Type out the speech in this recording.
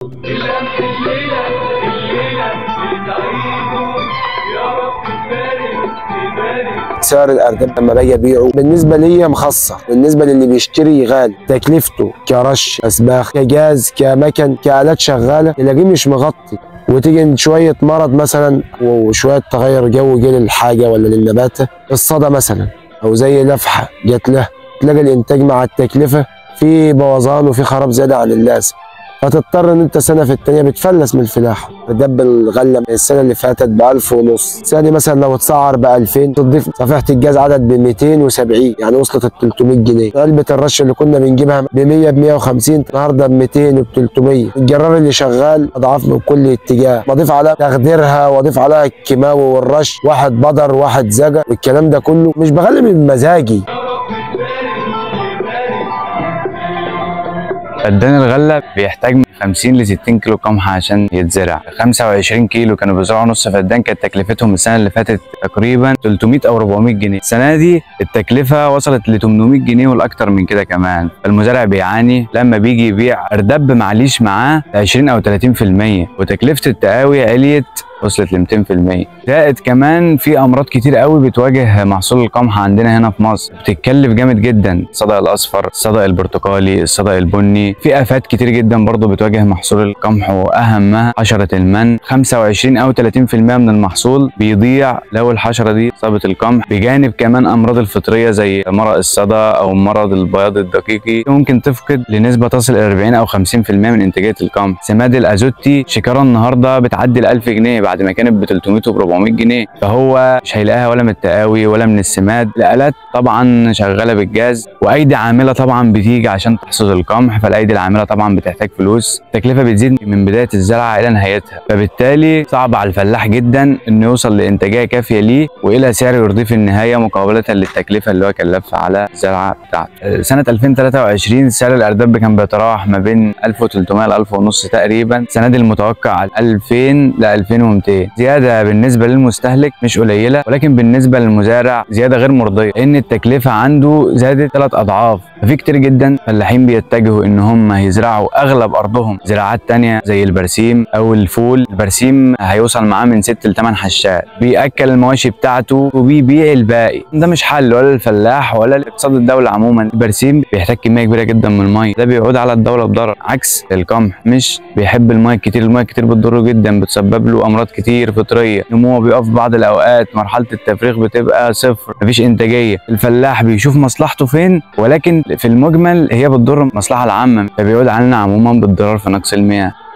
القمح الليلة الليلة بتعيده يا رب تبارك تبارك سعر الارداب لما باجي ابيعه بالنسبه ليا مخصص بالنسبه للي بيشتري غالي تكلفته كرش اسباخ كجاز كمكن كالات شغاله تلاقيه مش مغطي وتيجي شويه مرض مثلا وشويه تغير جو جه للحاجه ولا للنبات الصدى مثلا او زي لفحه جت له تلاقي الانتاج مع التكلفه في بوظان وفي خراب زياده عن اللازم فتضطر ان انت سنه في التانيه بتفلس من الفلاحه دب الغله السنه اللي فاتت ب 1000 ونص السنه دي مثلا لو اتسعر ب 2000 تضيف صفيحه الجاز عدد ب 270 يعني وصلت ال 300 جنيه علبه الرش اللي كنا بنجيبها ب 100 ب 150 النهارده ب 200 وب 300 الجرار اللي شغال اضعاف من كل اتجاه بضيف عليها تخديرها واضيف عليها الكيماوي والرش واحد بدر واحد زجا والكلام ده كله مش بغلي من مزاجي فدان الغله بيحتاج من 50 ل 60 كيلو قمح عشان يتزرع 25 كيلو كانوا بيزرعوا نص فدان كانت تكلفتهم السنه اللي فاتت تقريبا 300 او 400 جنيه السنه دي التكلفه وصلت ل 800 جنيه والاكتر من كده كمان فالمزارع بيعاني لما بيجي يبيع اردب معليش معاه 20 او 30% وتكلفه التقاوي عليت وصلت ل 200% زائد كمان في امراض كتير قوي بتواجه محصول القمح عندنا هنا في مصر بتتكلف جامد جدا الصدأ الاصفر الصدأ البرتقالي الصدأ البني في افات كتير جدا برضو بتواجه محصول القمح واهمها حشره المن 25 او 30% من المحصول بيضيع لو الحشره دي صابت القمح بجانب كمان امراض الفطريه زي مرض الصدى او مرض البياض الدقيقي ممكن تفقد لنسبه تصل الى 40 او 50% من انتاجيه القمح سماد الازوتي شكاره النهارده بتعدي ال 1000 جنيه بعد ما كانت ب 300 و 400 جنيه فهو مش هيلاقيها ولا من التقاوي ولا من السماد الالات طبعا شغاله بالجاز وايدي عامله طبعا بتيجي عشان تحصد القمح فالايدي العامله طبعا بتحتاج فلوس التكلفه بتزيد من بدايه الزرعه الى نهايتها فبالتالي صعب على الفلاح جدا انه يوصل لانتاجيه كافيه ليه والى سعر يرضيه في النهايه مقابله للتكلفه اللي هو كلفها على الزرعه بتاعته سنه 2023 سعر الارداب كان بيتراوح ما بين 1300 ل 1000 ونص تقريبا السنه دي المتوقع 2000 ل 2200 زياده بالنسبه للمستهلك مش قليله ولكن بالنسبه للمزارع زياده غير مرضيه لان التكلفه عنده زادت ثلاث اضعاف ففي كتير جدا فلاحين بيتجهوا ان هم يزرعوا اغلب ارضهم زراعات تانية زي البرسيم او الفول البرسيم هيوصل معاه من 6 ل 8 حشات بياكل المواشي بتاعته وبيبيع الباقي ده مش حل ولا للفلاح ولا لاقتصاد الدوله عموما البرسيم بيحتاج كميه كبيره جدا من الميه ده بيعود على الدوله بضرر عكس القمح مش بيحب الميه كتير الميه كتير بتضره جدا بتسبب له امراض كتير فطريه نموه بيقف في بعض الاوقات مرحله التفريغ بتبقى صفر مفيش انتاجيه الفلاح بيشوف مصلحته فين ولكن في المجمل هي بتضر المصلحه العامه فبيعود علينا عموما بالضرر في نقص المياه